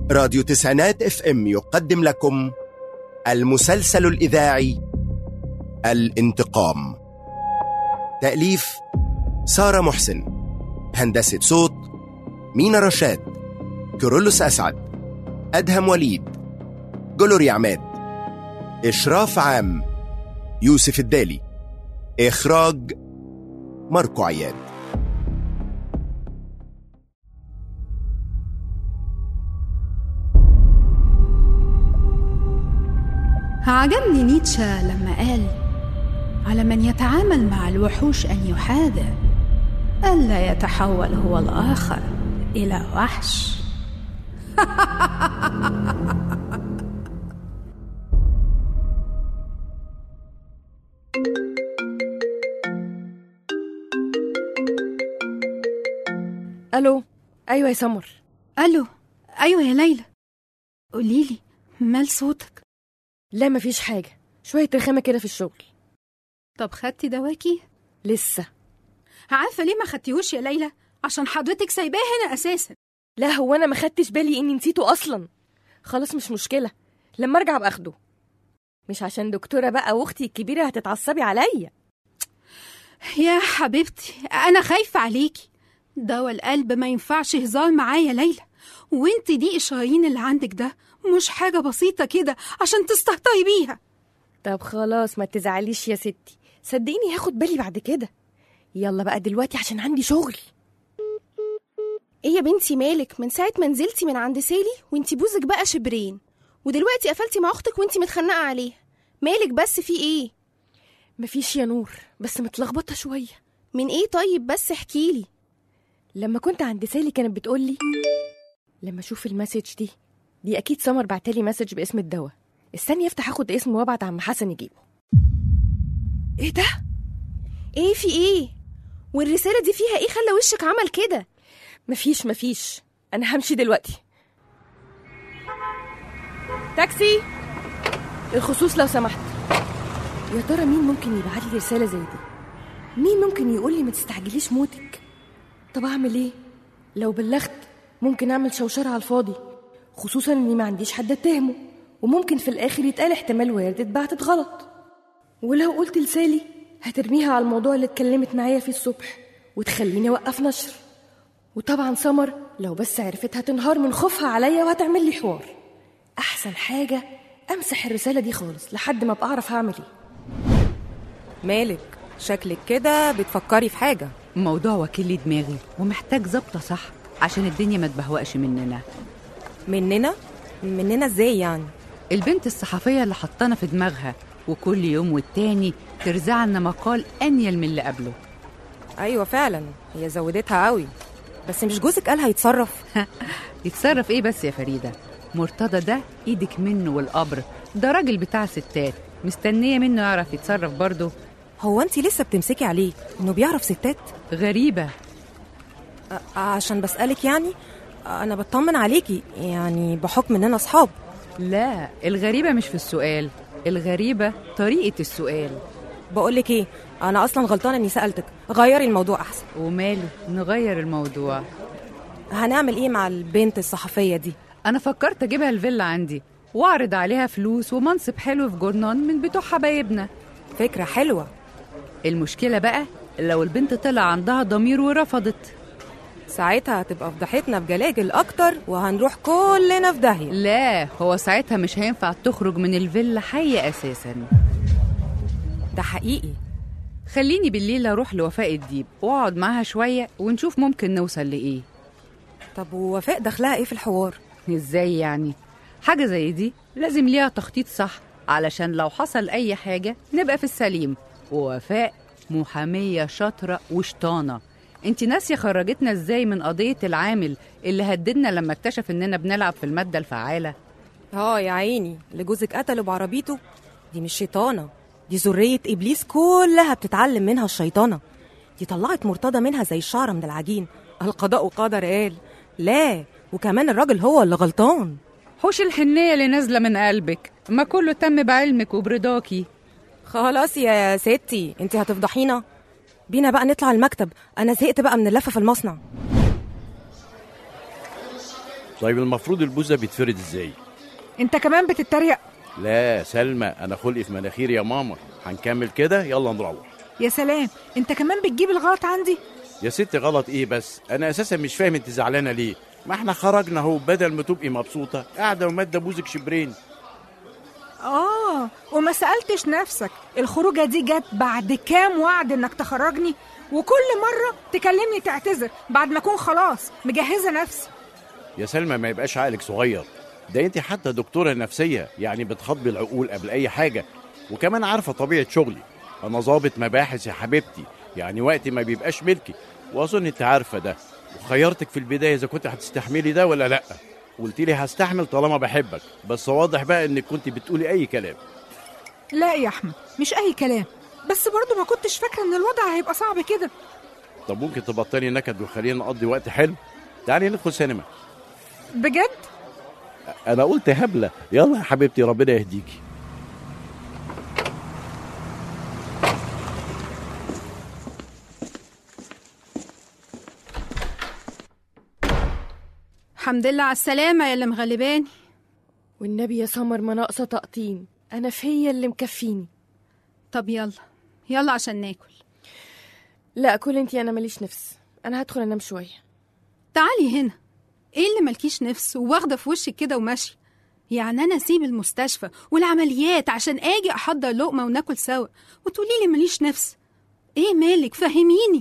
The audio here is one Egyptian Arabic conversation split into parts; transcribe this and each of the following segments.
راديو تسعينات اف ام يقدم لكم المسلسل الإذاعي الانتقام تأليف سارة محسن هندسة صوت مينا رشاد كيرلس أسعد أدهم وليد جلوري عماد إشراف عام يوسف الدالي إخراج ماركو عياد عجبني نيتشه لما قال على من يتعامل مع الوحوش أن يحاذر ألا يتحول هو الآخر إلى وحش الو ايوه يا سمر ألو أيوة يا ليلى قوليلي مال صوتك لا مفيش حاجه شويه رخامه كده في الشغل طب خدتي دواكي لسه عارفة ليه ما خدتيهوش يا ليلى عشان حضرتك سايباه هنا أساسا لا هو انا ما خدتش بالي اني نسيته اصلا خلاص مش مشكله لما ارجع ابقى اخده مش عشان دكتوره بقى واختي الكبيره هتتعصبي عليا يا حبيبتي أنا خايفة عليكي دواء القلب ما ينفعش هزار معايا يا ليلى وانت دي الشرايين اللي عندك ده مش حاجة بسيطة كده عشان تستهتري بيها طب خلاص ما تزعليش يا ستي صدقيني هاخد بالي بعد كده يلا بقى دلوقتي عشان عندي شغل ايه يا بنتي مالك من ساعة ما نزلتي من عند سالي وانتي بوزك بقى شبرين ودلوقتي قفلتي مع اختك وانتي متخنقة عليها مالك بس في ايه مفيش يا نور بس متلخبطه شويه من ايه طيب بس احكيلي لما كنت عند سالي كانت بتقولي لما اشوف المسج دي دي اكيد سمر بعتلي مسج باسم الدواء استني افتح اخد اسمه وابعت عم حسن يجيبه ايه ده ايه في ايه والرسالة دي فيها ايه خلى وشك عمل كده مفيش مفيش انا همشي دلوقتي تاكسي الخصوص لو سمحت يا ترى مين ممكن يبعت لي رساله زي دي مين ممكن يقول لي ما تستعجليش موتك طب اعمل ايه لو بلغت ممكن اعمل شوشره على الفاضي خصوصا اني ما عنديش حد اتهمه وممكن في الاخر يتقال احتمال وردة بعتت غلط ولو قلت لسالي هترميها على الموضوع اللي اتكلمت معايا فيه الصبح وتخليني اوقف نشر وطبعا سمر لو بس عرفت هتنهار من خوفها عليا وهتعمل لي حوار احسن حاجه امسح الرساله دي خالص لحد ما ابقى اعرف هعمل ايه مالك شكلك كده بتفكري في حاجة الموضوع واكل لي دماغي ومحتاج ظبطه صح عشان الدنيا ما تبهوأش مننا مننا مننا ازاي يعني البنت الصحفية اللي حطانا في دماغها وكل يوم والتاني ترزعنا مقال أنيل من اللي قبله ايوه فعلا هي زودتها قوي بس مش جوزك قال هيتصرف يتصرف ايه بس يا فريدة مرتضى ده ايدك منه والقبر ده راجل بتاع ستات مستنية منه يعرف يتصرف برضه هو انت لسه بتمسكي عليه انه بيعرف ستات غريبة أ- عشان بسألك يعني انا بطمن عليكي يعني بحكم اننا اصحاب لا الغريبة مش في السؤال الغريبة طريقة السؤال بقولك ايه انا اصلا غلطانه اني سالتك غيري الموضوع احسن وماله نغير الموضوع هنعمل ايه مع البنت الصحفيه دي أنا فكرت أجيبها الفيلا عندي وأعرض عليها فلوس ومنصب حلو في جورنان من بتوع حبايبنا فكره حلوه المشكلة بقى لو البنت طلع عندها ضمير ورفضت ساعتها هتبقى فضحتنا بجلاجل اكتر وهنروح كلنا في داهيه لا هو ساعتها مش هينفع تخرج من الفيلا حية أساسا ده حقيقي خليني بالليل أروح لوفاء الديب وأقعد معاها شوية ونشوف ممكن نوصل لإيه طب ووفاء دخلها ايه في الحوار إزاي يعني حاجة زي دي لازم ليها تخطيط صح علشان لو حصل أي حاجة نبقى في السليم ووفاء محامية شاطرة وشطانة انت ناسية خرجتنا ازاي من قضية العامل اللي هددنا لما اكتشف اننا بنلعب في المادة الفعالة اه يا عيني اللي جوزك قتله بعربيته دي مش شيطانه دي ذريه ابليس كلها بتتعلم منها الشيطانه دي طلعت مرتضى منها زي الشعره من العجين القضاء قدر قال لا وكمان الراجل هو اللي غلطان حوش الحنية اللي نازلة من قلبك ما كله تم بعلمك وبرضاكي خلاص يا ستي انت هتفضحينا بينا بقى نطلع المكتب انا زهقت بقى من اللفه في المصنع طيب المفروض البوزة بيتفرد ازاي انت كمان بتتريق لا سلمى انا خلقي في مناخيري يا ماما هنكمل كده يلا نروح يا سلام انت كمان بتجيب الغلط عندي يا ستي غلط ايه بس انا اساسا مش فاهم انت زعلانه ليه ما احنا خرجنا اهو بدل ما تبقي مبسوطه قاعده وماده بوزك شبرين اه وما سألتش نفسك الخروجة دي جت بعد كام وعد انك تخرجني وكل مرة تكلمني تعتذر بعد ما اكون خلاص مجهزة نفسي يا سلمى ما يبقاش عقلك صغير ده انت حتى دكتوره نفسيه يعني بتخاطبي العقول قبل اي حاجه وكمان عارفه طبيعه شغلي انا ظابط مباحث يا حبيبتي يعني وقتي ما بيبقاش ملكي واظن انت عارفه ده وخيرتك في البدايه اذا كنت هتستحملي ده ولا لا قلت لي هستحمل طالما بحبك بس واضح بقى انك كنت بتقولي اي كلام لا يا احمد مش اي كلام بس برضو ما كنتش فاكرة ان الوضع هيبقى صعب كده طب ممكن تبطلي نكد وخلينا نقضي وقت حلو تعالي ندخل سينما بجد انا قلت هبله يلا يا حبيبتي ربنا يهديكي الحمد لله على السلامة يا اللي مغلباني والنبي يا سمر ما ناقصه تقطيم انا فيا اللي مكفيني طب يلا يلا عشان ناكل لا كل انتي انا ماليش نفس انا هدخل انام شويه تعالي هنا ايه اللي ملكيش نفس وواخده في وشك كده وماشيه يعني انا اسيب المستشفى والعمليات عشان اجي احضر لقمه وناكل سوا وتقولي لي ماليش نفس ايه مالك فهميني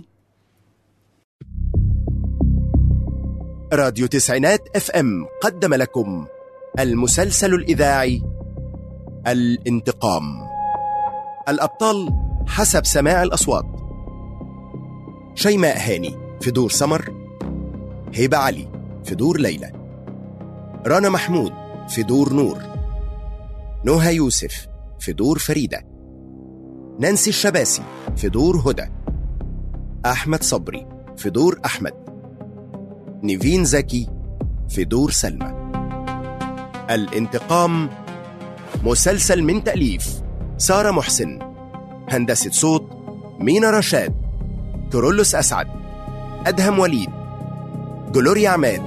راديو تسعينات اف ام قدم لكم المسلسل الاذاعي الانتقام الابطال حسب سماع الاصوات شيماء هاني في دور سمر هبه علي في دور ليلى رنا محمود في دور نور نهى يوسف في دور فريده نانسي الشباسي في دور هدى احمد صبري في دور احمد نيفين زكي في دور سلمى الانتقام مسلسل من تأليف سارة محسن هندسة صوت مينا رشاد كورولوس أسعد أدهم وليد جلوريا عماد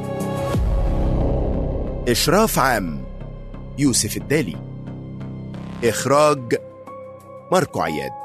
إشراف عام يوسف الدالي إخراج ماركو عياد